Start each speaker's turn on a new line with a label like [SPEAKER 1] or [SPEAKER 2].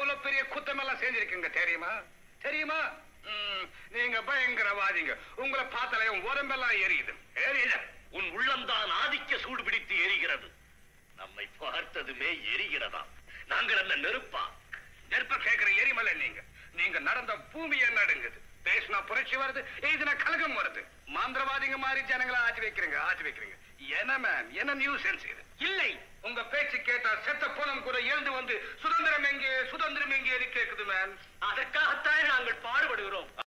[SPEAKER 1] எவ்வளவு பெரிய குத்தம் எல்லாம் செஞ்சிருக்கீங்க தெரியுமா தெரியுமா ம், நீங்க பயங்கரவாதிங்க உங்களை பார்த்தாலே உன் உடம்பெல்லாம் எரியுது
[SPEAKER 2] எரியுத உன் உள்ளம்தான் ஆதிக்க சூடு பிடித்து எரிகிறது நம்மை பார்த்ததுமே எரிகிறதா நாங்கள் என்ன நெருப்பா
[SPEAKER 1] நெருப்ப கேட்கிற எரிமலை நீங்க நீங்க நடந்த பூமி நடுங்குது பேசினா புரட்சி வருது எழுதினா கலகம் வருது மந்திரவாதிங்க மாதிரி ஜனங்களை ஆட்டி வைக்கிறீங்க ஆட்டி வைக்கிறீங்க என்ன மேம் என்ன நியூஸ் சென்ஸ் இது இல்லை உங்க பேச்சு கேட்டா செத்த போனம் கூட எழுந்து வந்து சுதந்திரம் எங்கே சுதந்திரம் எங்கே கேக்குது மேம்
[SPEAKER 2] அதற்காகத்தான் நாங்கள் பாடுபடுகிறோம்